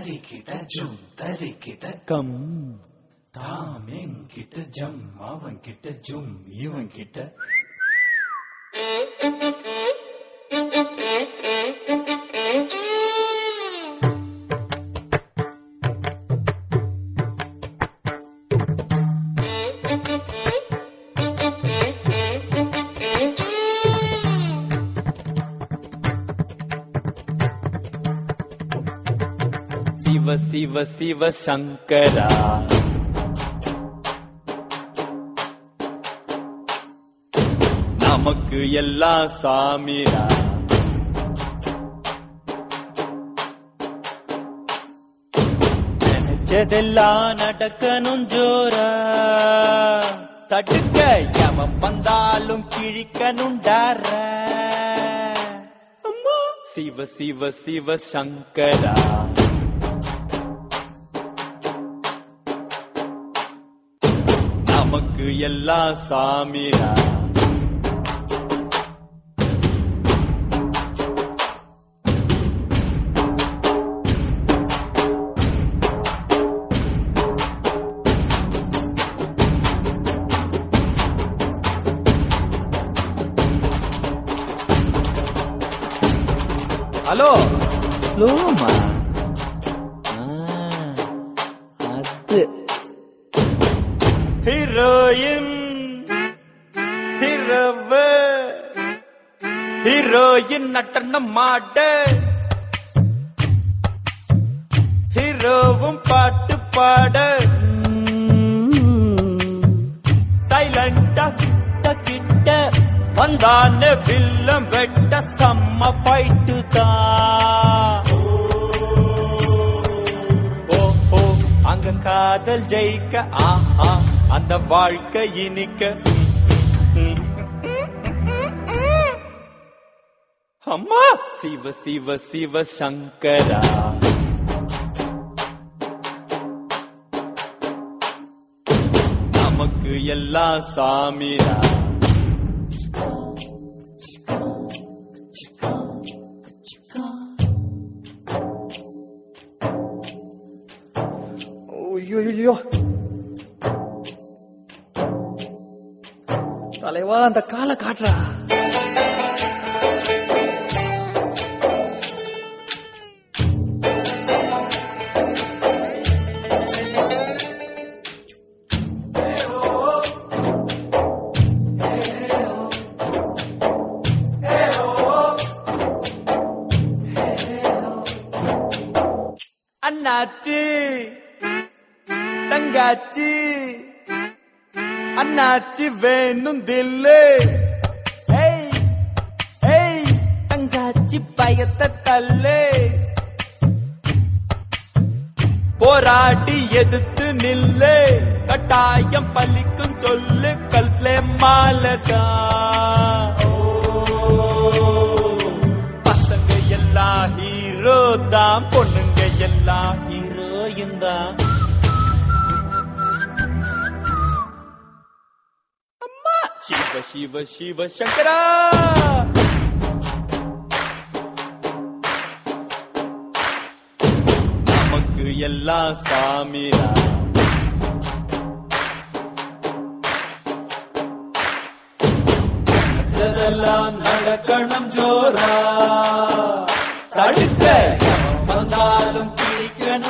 தரிக்கிட ஜும் தரிக்கிட கம் தாம் என்கிட்ட ஜம் அவன் கிட்ட ஜும் இவன் கிட்ட சிவ சிவ சிவ சங்கரா நமக்கு எல்லாம் சாமிரா நினைச்சதெல்லாம் நடக்கணும் ஜோரா தடுக்க எவன் வந்தாலும் கிழிக்கணும் டாரா அம்மா சிவ சிவ சிவ சங்கரா நமக்கு எல்லாம் சாமிரா ஹலோ ஸ்லோமா அது ஹீரோயின் ஹீரோவு ஹீரோயின் நட்டனம் மாட்ட ஹீரோவும் பாட்டு பாட சைலண்டா கிட்ட கிட்ட வந்தான வில்லம் வெட்ட செம்ம ஃபைட்டு தான் ஓ ஓ அங்க காதல் ஜெயிக்க ஆஹா அந்த வாழ்க்கை இனிக்க அம்மா சிவ சிவ சிவ சங்கரா நமக்கு எல்லாம் சாமிரா ஐயோ தலைவா அந்த காலை காட்டுறா அண்ணாச்சி தங்காச்சி அண்ணாச்சி வேணும் தில்லு ஏய் ஏய் தங்காச்சி பயத்தை தள்ளு போராடி எதிர்த்து நில்லு கட்டாயம் பள்ளிக்கும் சொல்லு கல்லே மாலதான் பசங்க எல்லாம் ஹீரோ தான் பொண்ணுங்க எல்லாம் ஹீரோயின் தான் அம்மா சிவ சிவ சிவ சங்கரா நமக்கு எல்லாம் சாமிரா அதெல்லாம் நடக்கணும் ஜோரா தடுக்க எவன் வந்தாலும் கிழிக்கணும்